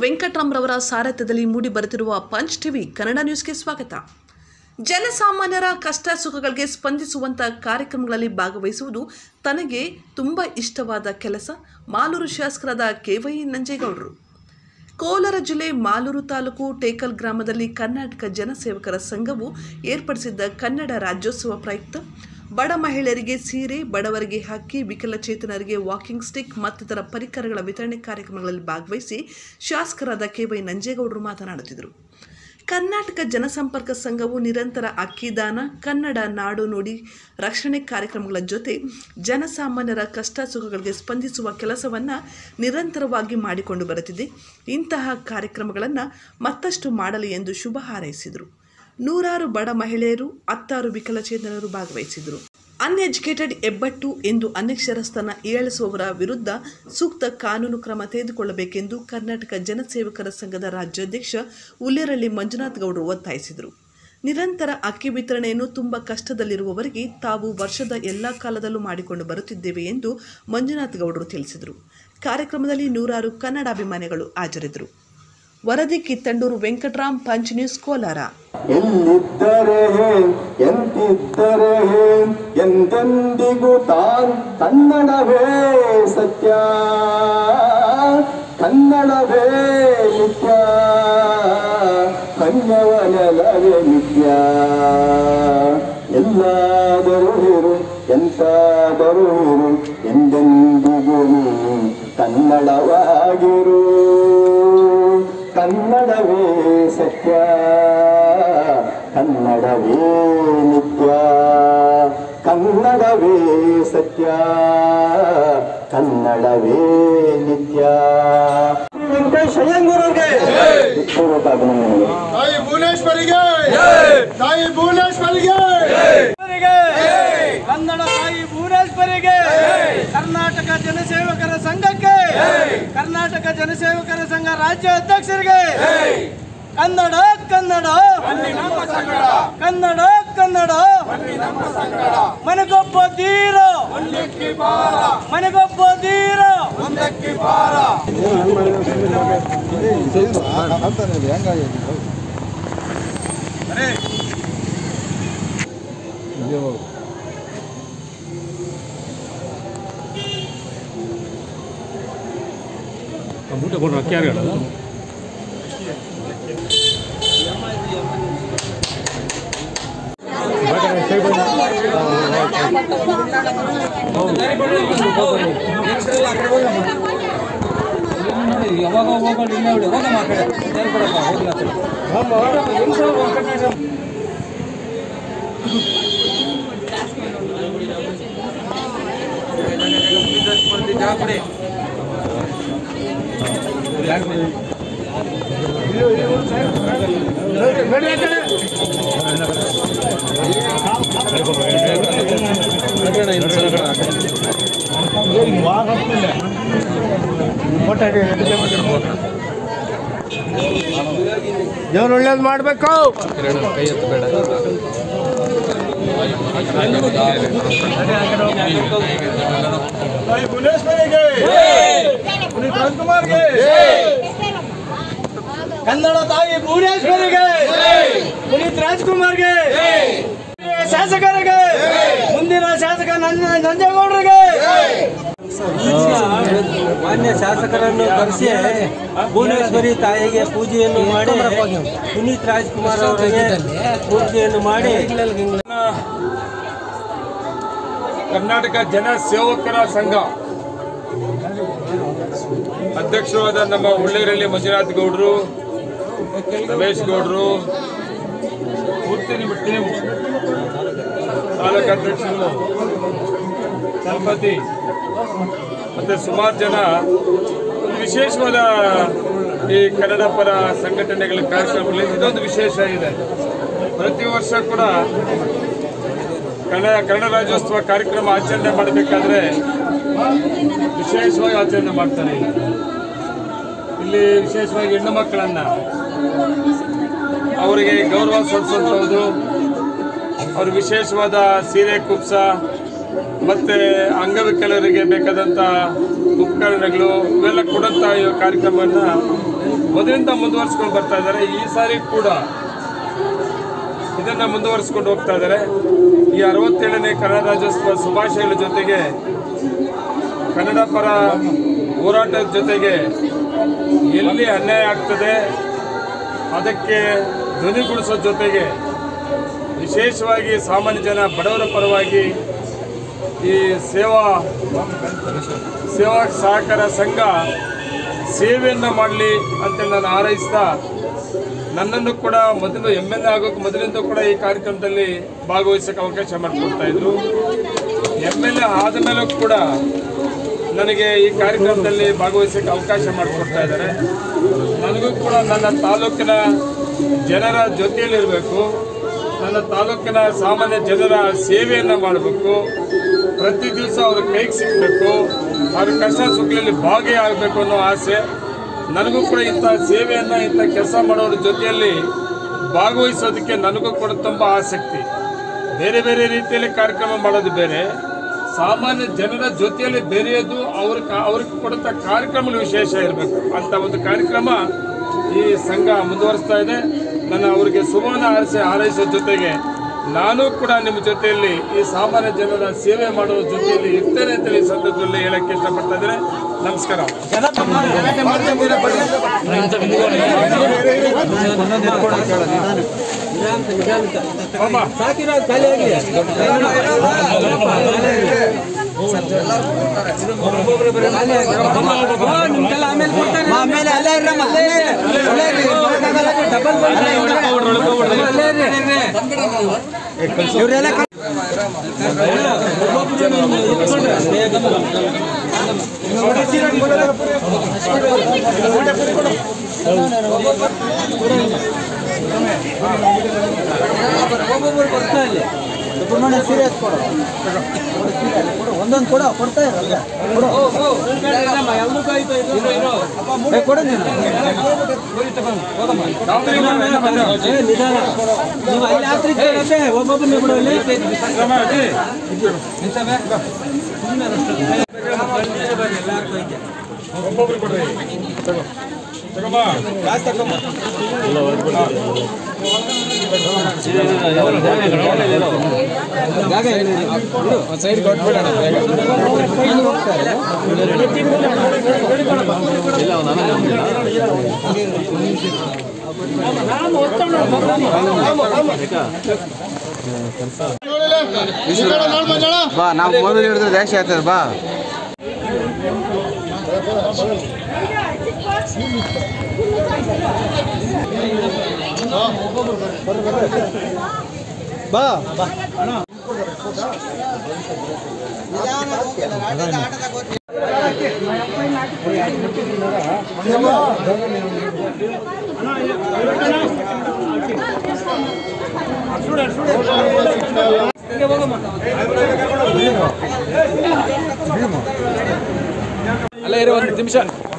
ವೆಂಕಟ್ರಾಮ್ರವರ ಸಾರಥ್ಯದಲ್ಲಿ ಮೂಡಿ ಬರುತ್ತಿರುವ punch TV Kannada ನ್ಯೂಸ್ಗೆ ಸ್ವಾಗತ ಜನಸಾಮಾನ್ಯರ ಕಷ್ಟ ಸುಖಗಳಿಗೆ ಸ್ಪಂದಿಸುವಂಥ ಕಾರ್ಯಕ್ರಮಗಳಲ್ಲಿ ಭಾಗವಹಿಸುವುದು ತನಗೆ ತುಂಬ ಇಷ್ಟವಾದ ಕೆಲಸ ಮಾಲೂರು ಶಾಸಕರಾದ ಕೆವೈ ನಂಜೇಗೌಡರು ಕೋಲಾರ ಜಿಲ್ಲೆ ಮಾಲೂರು ತಾಲೂಕು ಟೇಕಲ್ ಗ್ರಾಮದಲ್ಲಿ ಕರ್ನಾಟಕ ಜನಸೇವಕರ ಸಂಘವು ಏರ್ಪಡಿಸಿದ್ದ ಕನ್ನಡ ರಾಜ್ಯೋತ್ಸವ ಪ್ರಯುಕ್ತ ಬಡ ಮಹಿಳೆಯರಿಗೆ ಸೀರೆ ಬಡವರಿಗೆ ಹಕ್ಕಿ ವಿಕಲಚೇತನರಿಗೆ ವಾಕಿಂಗ್ ಸ್ಟಿಕ್ ಮತ್ತಿತರ ಪರಿಕರಗಳ ವಿತರಣೆ ಕಾರ್ಯಕ್ರಮಗಳಲ್ಲಿ ಭಾಗವಹಿಸಿ ಶಾಸಕರಾದ ಕೆ ವೈ ನಂಜೇಗೌಡರು ಮಾತನಾಡುತ್ತಿದ್ದರು ಕರ್ನಾಟಕ ಜನಸಂಪರ್ಕ ಸಂಘವು ನಿರಂತರ ಅಕ್ಕಿದಾನ ಕನ್ನಡ ನಾಡು ನುಡಿ ರಕ್ಷಣೆ ಕಾರ್ಯಕ್ರಮಗಳ ಜೊತೆ ಜನಸಾಮಾನ್ಯರ ಕಷ್ಟ ಸುಖಗಳಿಗೆ ಸ್ಪಂದಿಸುವ ಕೆಲಸವನ್ನು ನಿರಂತರವಾಗಿ ಮಾಡಿಕೊಂಡು ಬರುತ್ತಿದೆ ಇಂತಹ ಕಾರ್ಯಕ್ರಮಗಳನ್ನು ಮತ್ತಷ್ಟು ಮಾಡಲಿ ಎಂದು ಶುಭ ಹಾರೈಸಿದರು ನೂರಾರು ಬಡ ಮಹಿಳೆಯರು ಹತ್ತಾರು ವಿಕಲಚೇತನರು ಭಾಗವಹಿಸಿದರು ಅನ್ಎಜುಕೇಟೆಡ್ ಎಬ್ಬಟ್ಟು ಎಂದು ಅನಕ್ಷರಸ್ಥನ ಏಳಿಸುವವರ ವಿರುದ್ಧ ಸೂಕ್ತ ಕಾನೂನು ಕ್ರಮ ತೆಗೆದುಕೊಳ್ಳಬೇಕೆಂದು ಕರ್ನಾಟಕ ಜನಸೇವಕರ ಸಂಘದ ರಾಜ್ಯಾಧ್ಯಕ್ಷ ಉಲ್ಲೇರಳ್ಳಿ ಮಂಜುನಾಥ್ ಗೌಡರು ಒತ್ತಾಯಿಸಿದರು ನಿರಂತರ ಅಕ್ಕಿ ವಿತರಣೆಯನ್ನು ತುಂಬ ಕಷ್ಟದಲ್ಲಿರುವವರಿಗೆ ತಾವು ವರ್ಷದ ಎಲ್ಲ ಕಾಲದಲ್ಲೂ ಮಾಡಿಕೊಂಡು ಬರುತ್ತಿದ್ದೇವೆ ಎಂದು ಮಂಜುನಾಥ್ ಗೌಡರು ತಿಳಿಸಿದರು ಕಾರ್ಯಕ್ರಮದಲ್ಲಿ ನೂರಾರು ಕನ್ನಡಾಭಿಮಾನಿಗಳು ಹಾಜರಿದ್ದರು ವರದಿ ಕಿತ್ತಂಡೂರು ವೆಂಕಟರಾಮ್ ಪಂಚ್ ನ್ಯೂಸ್ ಕೋಲಾರ ಎಲ್ಲಿದ್ದರೆ ಎಂತಿದ್ದರೆ ಎಂದೆಂದಿಗೂ ತಾನ್ ಕನ್ನಡವೇ ಸತ್ಯ ಕನ್ನಡವೇ ನಿತ್ಯ ಕನ್ಯವನೆಲವೇ ನಿತ್ಯ ಎಲ್ಲಾದರೂ ಇರು ಎಂತಾದರೂ ಇರು ಎಂದೆಂದಿಗೂ ನೀ ಕನ್ನಡವಾಗಿರು ಕನ್ನಡವೇ ಸತ್ಯ ಕನ್ನಡವೇ ನಿತ್ಯ ಕನ್ನಡವೇ ಸತ್ಯ ಕನ್ನಡವೇ ನಿತ್ಯ ವೆಂಕಟೇಶ್ ಅಯ್ಯಂಗೂರವ್ರಿಗೆ ಪೂರ್ವಕ ಅಭಿನಂದನೆಗಳು ತಾಯಿ ಭುವನೇಶ್ವರಿಗೆ ತಾಯಿ ಭುವನೇಶ್ವರಿಗೆ ಕನ್ನಡ ತಾಯಿ ಭುವನೇಶ್ವರಿಗೆ ಕರ್ನಾಟಕ ಜನಸೇವಕರ ಸಂಘಕ್ಕೆ ಕರ್ನಾಟಕ ಜನಸೇವಕರ ಸಂಘ ರಾಜ್ಯ ಅಧ್ಯಕ್ಷರಿಗೆ ಕನ್ನಡ ಕನ್ನಡ ಕನ್ನಡ ಕನ್ನಡ ಮನೆಗೊಬ್ಬ ಧೀರ ಮನೆಗೊಬ್ಬ ಧೀರ ಮೂಟೆ ಕೊಡೋಣ ಅಕ್ಕಿ ಯಾರು ಹೇಳೋದು ಯಾವಾಗ ಹೋಗೋದು ಇಲ್ಲ ನೋಡಿ ಹೋಗಮ್ಮ ಆ ಕಡೆ ಸೇರ್ಕೊಡಪ್ಪ ಹೋಗ್ಲ ದೇವ್ರು ಒಳ್ಳೇದು ಮಾಡ್ಬೇಕು ತಾಯಿ ಭುವನೇಶ್ವರಿಗೆ ಪುನೀತ್ ರಾಜ್ಕುಮಾರ್ಗೆ ಕನ್ನಡ ತಾಯಿ ಭುವನೇಶ್ವರಿಗೆ ಪುನೀತ್ ರಾಜ್ಕುಮಾರ್ಗೆ ಶಾಸಕರಿಗೆ ಮುಂದಿನ ಶಾಸಕ ನಂಜ ನಂಜೇಗೌಡರಿಗೆ ಮಾನ್ಯ ಶಾಸಕರನ್ನು ಕರೆಸಿ ಭುವನೇಶ್ವರಿ ತಾಯಿಗೆ ಪೂಜೆಯನ್ನು ಮಾಡಿ ಪುನೀತ್ ರಾಜ್ಕುಮಾರ್ ಅವರಿಗೆ ಪೂಜೆಯನ್ನು ಮಾಡಿ ಕರ್ನಾಟಕ ಜನ ಸೇವಕರ ಸಂಘ ಅಧ್ಯಕ್ಷರಾದ ನಮ್ಮ ಉಳ್ಳೇರಳ್ಳಿ ಮಂಜುನಾಥ್ ಗೌಡರು ರಮೇಶ್ ಗೌಡರು ಪೂರ್ತಿ ನಿಮ್ಮ ಟೀಮ್ ತಾಲೂಕು ಅಧ್ಯಕ್ಷರು ಸಂಪತಿ ಮತ್ತೆ ಸುಮಾರು ಜನ ಒಂದು ವಿಶೇಷವಾದ ಈ ಕನ್ನಡ ಪರ ಸಂಘಟನೆಗಳ ಕಾರ್ಯಕ್ರಮಗಳಲ್ಲಿ ಇದೊಂದು ವಿಶೇಷ ಇದೆ ಪ್ರತಿ ವರ್ಷ ಕೂಡ ಕನ್ನಡ ಕನ್ನಡ ರಾಜ್ಯೋತ್ಸವ ಕಾರ್ಯಕ್ರಮ ಆಚರಣೆ ಮಾಡಬೇಕಾದ್ರೆ ವಿಶೇಷವಾಗಿ ಆಚರಣೆ ಮಾಡ್ತಾರೆ ಇಲ್ಲಿ. ಇಲ್ಲಿ ವಿಶೇಷವಾಗಿ ಹೆಣ್ಣು ಮಕ್ಕಳನ್ನ ಅವರಿಗೆ ಗೌರವ ಸಲ್ಲಿಸುವಂಥದ್ದು ಅವ್ರ ವಿಶೇಷವಾದ ಸೀರೆ ಕುಪ್ಸ ಮತ್ತೆ ಅಂಗವಿಕಲರಿಗೆ ಬೇಕಾದಂಥ ಉಪಕರಣಗಳು ಇವೆಲ್ಲ ಕೊಡಂಥ ಈ ಕಾರ್ಯಕ್ರಮವನ್ನು ಮೊದಲಿಂದ ಮುಂದುವರಿಸ್ಕೊಂಡು ಬರ್ತಾ ಇದ್ದಾರೆ ಈ ಸಾರಿ ಕೂಡ ಇದನ್ನ ಮುಂದುವರಿಸ್ಕೊಂಡು ಹೋಗ್ತಾ ಇದ್ದಾರೆ ಈ ಅರವತ್ತೇಳನೇ ಕನ್ನಡ ರಾಜ್ಯೋತ್ಸವ ಶುಭಾಶಯಗಳ ಜೊತೆಗೆ ಕನ್ನಡ ಪರ ಹೋರಾಟದ ಜೊತೆಗೆ ಎಲ್ಲಿ ಅನ್ಯಾಯ ಆಗ್ತದೆ ಅದಕ್ಕೆ ಧ್ವನಿಗೂಡಿಸೋ ಜೊತೆಗೆ ವಿಶೇಷವಾಗಿ ಸಾಮಾನ್ಯ ಜನ ಬಡವರ ಪರವಾಗಿ ಈ ಸೇವಾ ಸೇವಾ ಸಹಕಾರ ಸಂಘ ಸೇವೆಯನ್ನು ಮಾಡಲಿ ಅಂತೇಳಿ ನಾನು ಹಾರೈಸ್ತಾ ನನ್ನನ್ನು ಕೂಡ ಮೊದಲು ಎಮ್ ಎಲ್ ಎ ಆಗೋಕ್ಕೆ ಮೊದಲಿಂದ ಕೂಡ ಈ ಕಾರ್ಯಕ್ರಮದಲ್ಲಿ ಭಾಗವಹಿಸೋಕೆ ಅವಕಾಶ ಮಾಡಿಕೊಡ್ತಾ ಇದ್ರು ಎಮ್ ಎಲ್ ಎ ಆದ ಮೇಲೂ ಕೂಡ ನನಗೆ ಈ ಕಾರ್ಯಕ್ರಮದಲ್ಲಿ ಭಾಗವಹಿಸೋಕೆ ಅವಕಾಶ ಮಾಡಿಕೊಡ್ತಾ ಇದ್ದಾರೆ ನನಗೂ ಕೂಡ ನನ್ನ ತಾಲೂಕಿನ ಜನರ ಜೊತೆಯಲ್ಲಿರಬೇಕು ನನ್ನ ತಾಲೂಕಿನ ಸಾಮಾನ್ಯ ಜನರ ಸೇವೆಯನ್ನು ಮಾಡಬೇಕು ಪ್ರತಿ ದಿವಸ ಅವ್ರ ಕೈಗೆ ಸಿಗಬೇಕು ಅವ್ರ ಕಷ್ಟ ಸುಖಗಳಲ್ಲಿ ಭಾಗಿಯಾಗಬೇಕು ಅನ್ನೋ ಆಸೆ ನನಗೂ ಕೂಡ ಇಂಥ ಸೇವೆಯನ್ನು ಇಂಥ ಕೆಲಸ ಮಾಡೋರ ಜೊತೆಯಲ್ಲಿ ಭಾಗವಹಿಸೋದಕ್ಕೆ ನನಗೂ ಕೂಡ ತುಂಬ ಆಸಕ್ತಿ ಬೇರೆ ಬೇರೆ ರೀತಿಯಲ್ಲಿ ಕಾರ್ಯಕ್ರಮ ಮಾಡೋದು ಬೇರೆ ಸಾಮಾನ್ಯ ಜನರ ಜೊತೆಯಲ್ಲಿ ಬೆರೆಯೋದು ಅವ್ರ ಅವ್ರಿಗೆ ಕೊಡುತ್ತ ಕಾರ್ಯಕ್ರಮಗಳು ವಿಶೇಷ ಇರಬೇಕು ಅಂತ ಒಂದು ಕಾರ್ಯಕ್ರಮ ಈ ಸಂಘ ಮುಂದುವರಿಸ್ತಾ ಇದೆ ನನ್ನ ಅವರಿಗೆ ಶುಭವನ್ನು ಹಾರೈಸಿ ಹಾರೈಸೋ ಜೊತೆಗೆ ನಾನು ಕೂಡ ನಿಮ್ಮ ಜೊತೆಯಲ್ಲಿ ಈ ಸಾಮಾನ್ಯ ಜನರ ಸೇವೆ ಮಾಡೋ ಜೊತೆಯಲ್ಲಿ ಇರ್ತೇನೆ ಅಂತ ಈ ಸಂದರ್ಭದಲ್ಲಿ ಹೇಳಕ್ಕೆ ಇಷ್ಟಪಡ್ತಾ ಇದ್ದೇನೆ ನಮಸ್ಕಾರ ಸಾಕಿರೋ ಖಾಲಿ ಆಗಿ ನಿಮ್ಗೆಲ್ಲ ಆಮೇಲೆ ಕೊಡ್ತಾರೆ ಆಮೇಲೆ ಅಲ್ಲೇ ಇರ್ರಮ್ಮ, ಅಲ್ಲೇ ಇರ್ರಿ. ಡಬಲ್ ಇವರೆಲ್ಲ ಒಬ್ಬೊಬ್ಬರು ಬರ್ತಾ ಇಲ್ಲಿ ಸುಬ್ರಹ್ಮಣ್ಯ ಸೀರಿಯಸ್ ಕೊಡು ಒಂದೊಂದು ಕೊಡು ಕೊಡ್ತಾ ಇರಲ್ಲ ಕೊಡು ಏ, ಕೊಡು ನೀನು ಏ, ನಿಧಾನ ನೀವು ಅಲ್ಲಿ ಯಾತ್ರೆ ಇದ್ದೀರಂತೆ ಒಬ್ಬೊಬ್ಬರನ್ನ ಬಿಡು ಅಲ್ಲಿ ಒಬ್ಬೊಬ್ರು ಕೊಡ್ರಿ ತಗೋ ತಗೋಬಾ ಸೈಡ್ ಕೊಟ್ಬಿಡೋಣ ಬಾ ನಾವು ಮೊದಲು ಹಿಡಿದ್ರೆ ದೇಶ ಆಗ್ತದೆ ಬಾ ಬಾ ಬಾ ಅಲ್ಲ ಇರೋ ಒಂದು ನಿಮಿಷ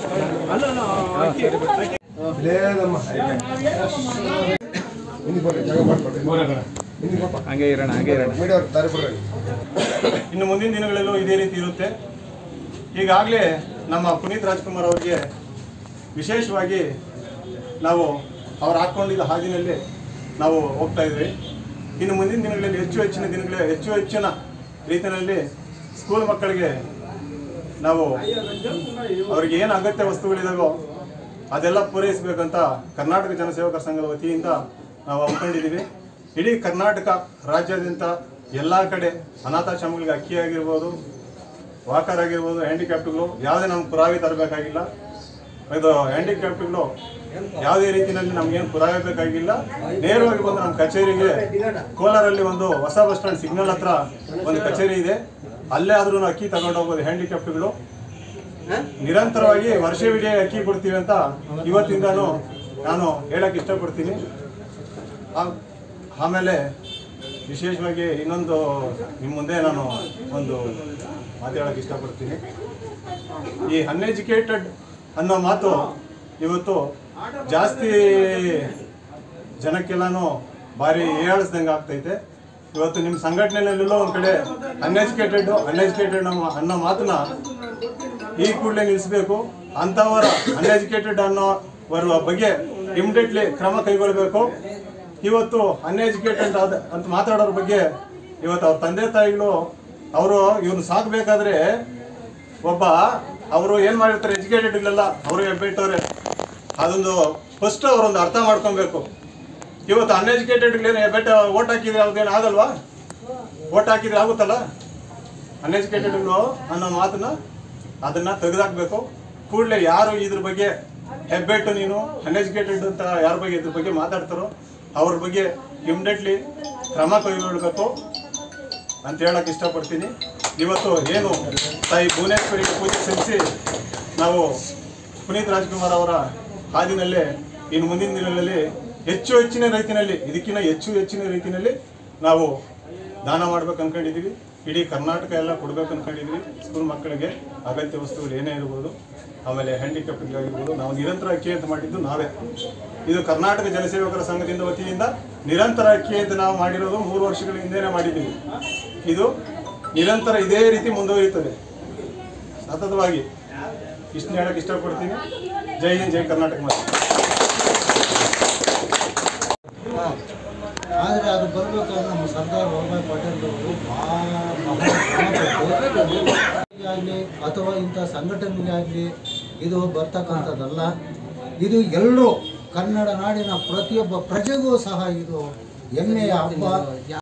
ಹಂಗೆ ಇರೋಣ ಹಂಗೆ ಇರೋಣ ಇನ್ನು ಮುಂದಿನ ದಿನಗಳಲ್ಲೂ ಇದೇ ರೀತಿ ಇರುತ್ತೆ ಈಗಾಗಲೇ ನಮ್ಮ ಪುನೀತ್ ರಾಜ್ಕುಮಾರ್ ಅವರಿಗೆ ವಿಶೇಷವಾಗಿ ನಾವು ಅವ್ರು ಹಾಕ್ಕೊಂಡಿದ್ದ ಹಾದಿನಲ್ಲಿ ನಾವು ಹೋಗ್ತಾ ಇದ್ವಿ ಇನ್ನು ಮುಂದಿನ ದಿನಗಳಲ್ಲಿ ಹೆಚ್ಚು ಹೆಚ್ಚಿನ ದಿನಗಳ ಹೆಚ್ಚು ಹೆಚ್ಚಿನ ರೀತಿಯಲ್ಲಿ ಸ್ಕೂಲ್ ಮಕ್ಕಳಿಗೆ ನಾವು ಅವ್ರಿಗೆ ಏನು ಅಗತ್ಯ ವಸ್ತುಗಳಿದಾವೋ ಅದೆಲ್ಲ ಪೂರೈಸಬೇಕಂತ ಕರ್ನಾಟಕ ಜನಸೇವಕರ ಸಂಘದ ವತಿಯಿಂದ ನಾವು ಹಮ್ಮಿಕೊಂಡಿದ್ದೀವಿ ಇಡೀ ಕರ್ನಾಟಕ ರಾಜ್ಯಾದ್ಯಂತ ಎಲ್ಲ ಕಡೆ ಅನಾಥಾಶ್ರಮಗಳಿಗೆ ಅಕ್ಕಿ ಆಗಿರ್ಬೋದು ವಾಕರ್ ಆಗಿರ್ಬೋದು ಹ್ಯಾಂಡಿಕ್ಯಾಪ್ಟ್ಗಳು ಯಾವುದೇ ನಮ್ಗೆ ಪುರಾವೆ ತರಬೇಕಾಗಿಲ್ಲ ಇದು ಹ್ಯಾಂಡಿಕ್ಯಾಪ್ಟ್ಗಳು ಯಾವುದೇ ರೀತಿಯಲ್ಲಿ ನಮ್ಗೇನು ಪುರಾವೆ ಬೇಕಾಗಿಲ್ಲ ನೇರವಾಗಿ ಬಂದು ನಮ್ಮ ಕಚೇರಿಗೆ ಕೋಲಾರಲ್ಲಿ ಒಂದು ಹೊಸ ಬಸ್ ಸ್ಟ್ಯಾಂಡ್ ಸಿಗ್ನಲ್ ಹತ್ರ ಒಂದು ಕಚೇರಿ ಇದೆ ಅಲ್ಲೇ ಆದ್ರೂ ಅಕ್ಕಿ ತಗೊಂಡು ಹೋಗ್ಬೋದು ಹ್ಯಾಂಡಿಕ್ಯಾಪ್ಟ್ಗಳು ನಿರಂತರವಾಗಿ ವರ್ಷವಿಡೀ ಅಕ್ಕಿ ಕೊಡ್ತೀವಿ ಅಂತ ಇವತ್ತಿಂದಾನು ನಾನು ಹೇಳಕ್ ಇಷ್ಟಪಡ್ತೀನಿ ಆ- ಆಮೇಲೆ ವಿಶೇಷವಾಗಿ ಇನ್ನೊಂದು ನಿಮ್ಮ ಮುಂದೆ ನಾನು ಒಂದು ಮಾತಾಡೋಕೆ ಇಷ್ಟಪಡ್ತೀನಿ ಈ ಅನ್ಎಜುಕೇಟೆಡ್ ಅನ್ನೋ ಮಾತು ಇವತ್ತು ಜಾಸ್ತಿ ಜನಕ್ಕೆಲ್ಲಾನು ಭಾರಿ ಏಳಿಸ್ದಂಗೆ ಆಗ್ತೈತೆ ಇವತ್ತು ನಿಮ್ಮ ಸಂಘಟನೆಯಲ್ಲೆಲ್ಲೋ ಒಂದು ಕಡೆ ಅನ್ಎಜುಕೇಟೆಡ್ ಅನ್ಎಜುಕೇಟೆಡ್ ಅನ್ನೋ ಮಾತನ್ನ ಈ ಕೂಡಲೇ ನಿಲ್ಲಿಸಬೇಕು ಅಂಥವರ ಅನ್ಎಜುಕೇಟೆಡ್ ಅನ್ನೋ ಬರುವ ಬಗ್ಗೆ ಇಮಿಡಿಯೇಟ್ಲಿ ಕ್ರಮ ಕೈಗೊಳ್ಳಬೇಕು ಇವತ್ತು ಅನ್ಎಜುಕೇಟೆಡ್ ಆದ ಅಂತ ಮಾತಾಡೋರ ಬಗ್ಗೆ ಇವತ್ತು ಅವ್ರ ತಂದೆ ತಾಯಿಗಳು ಅವರು ಇವ್ನು ಸಾಕಬೇಕಾದ್ರೆ ಒಬ್ಬ ಅವರು ಏನು ಮಾಡಿರ್ತಾರೆ ಎಜುಕೇಟೆಡ್ ಇಲ್ಲಲ್ಲ ಅವರು ಬಿಟ್ಟವ್ರೆ ಅದೊಂದು ಫಸ್ಟ್ ಅವರೊಂದು ಅರ್ಥ ಮಾಡ್ಕೊಬೇಕು ಇವತ್ತು ಅನ್ಎಜುಕೇಟೆಡ್ ಬೆಟ್ಟ ಓಟ್ ಹಾಕಿದ್ರೆ ಅವ್ರದ್ದೇನು ಆಗಲ್ವಾ ಓಟ್ ಹಾಕಿದ್ರೆ ಆಗುತ್ತಲ್ಲ ಅನ್ಎಜುಕೇಟೆಡ್ ಅನ್ನೋ ಮಾತನ್ನ ಅದನ್ನ ತೆಗೆದಾಕ್ಬೇಕು ಕೂಡಲೇ ಯಾರು ಇದ್ರ ಬಗ್ಗೆ ಹೆಬ್ಬೆಟ್ಟು ನೀನು ಅನ್ಎಜುಕೇಟೆಡ್ ಅಂತ ಯಾರ ಬಗ್ಗೆ ಇದ್ರ ಬಗ್ಗೆ ಮಾತಾಡ್ತಾರೋ ಅವ್ರ ಬಗ್ಗೆ ಇಮಿಡಿಯೇಟ್ಲಿ ಕ್ರಮ ಕೈಗೊಳ್ಬೇಕು ಅಂತ ಹೇಳಕ್ ಇಷ್ಟಪಡ್ತೀನಿ ಇವತ್ತು ಏನು ತಾಯಿ ಭುವನೇಶ್ವರಿಗೆ ಪೂಜೆ ಸಲ್ಲಿಸಿ ನಾವು ಪುನೀತ್ ರಾಜ್ಕುಮಾರ್ ಅವರ ಹಾದಿನಲ್ಲೇ ಇನ್ನು ಮುಂದಿನ ದಿನಗಳಲ್ಲಿ ಹೆಚ್ಚು ಹೆಚ್ಚಿನ ರೀತಿಯಲ್ಲಿ ಇದಕ್ಕಿಂತ ಹೆಚ್ಚು ಹೆಚ್ಚಿನ ರೀತಿಯಲ್ಲಿ ನಾವು ದಾನ ಮಾಡ್ಬೇಕು ಅನ್ಕೊಂಡಿದೀವಿ ಇಡೀ ಕರ್ನಾಟಕ ಎಲ್ಲ ಕೊಡ್ಬೇಕು ಅನ್ಕೊಂಡಿದ್ವಿ ಸ್ಕೂಲ್ ಮಕ್ಕಳಿಗೆ ಅಗತ್ಯ ವಸ್ತುಗಳು ಏನೇ ಇರ್ಬೋದು ಆಮೇಲೆ ಹ್ಯಾಂಡಿಕ್ಯಾಪ್ಗಳಿಗಾಗಿರ್ಬೋದು ನಾವು ನಿರಂತರ ಅಕ್ಕಿ ಅಂತ ಮಾಡಿದ್ದು ನಾವೇ ಇದು ಕರ್ನಾಟಕ ಜನಸೇವಕರ ಸಂಘದಿಂದ ವತಿಯಿಂದ ನಿರಂತರ ಅಕ್ಕಿ ಅಂತ ನಾವು ಮಾಡಿರೋದು ಮೂರು ವರ್ಷಗಳ ಹಿಂದೆನೇ ಮಾಡಿದ್ದೀವಿ ಇದು ನಿರಂತರ ಇದೇ ರೀತಿ ಮುಂದುವರಿಯುತ್ತದೆ ಸತತವಾಗಿ ಇಷ್ಟನ್ನ ಹೇಳಕ್ ಇಷ್ಟಪಡ್ತೀನಿ ಜೈ ಹಿಂದ್ ಜೈ ಕರ್ನಾಟಕ ಮಾತೆ ಆದರೆ ಅದು ಬರಬೇಕಾದ್ರೆ ನಮ್ಮ ಸರ್ದಾರ್ ವಲ್ಲಭಾಯ್ ಪಟೇಲ್ ಅವರು ಭಾಳ ಆಗಲಿ ಅಥವಾ ಇಂಥ ಸಂಘಟನೆಗಾಗಲಿ ಇದು ಬರ್ತಕ್ಕಂಥದ್ದಲ್ಲ ಇದು ಎಲ್ಲರೂ ಕನ್ನಡ ನಾಡಿನ ಪ್ರತಿಯೊಬ್ಬ ಪ್ರಜೆಗೂ ಸಹ ಇದು ಹೆಮ್ಮೆಯ ಹಬ್ಬ